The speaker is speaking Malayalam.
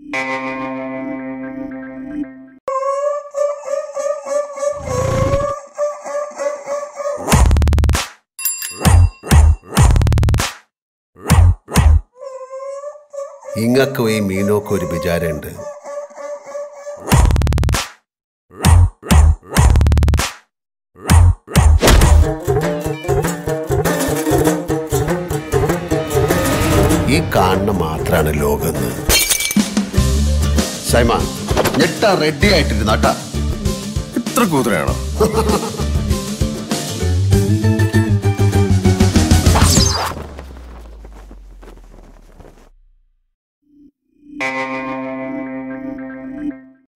ഇങ്ങക്കും ഈ മീനോക്കും ഒരു വിചാരമുണ്ട് ഈ കാണുന്ന മാത്രാണ് ലോകന്ന് സൈമാൻ ഞെട്ടാ റെഡി ആയിട്ടിരുന്നാട്ടാ ഇത്ര കൂതറയാണോ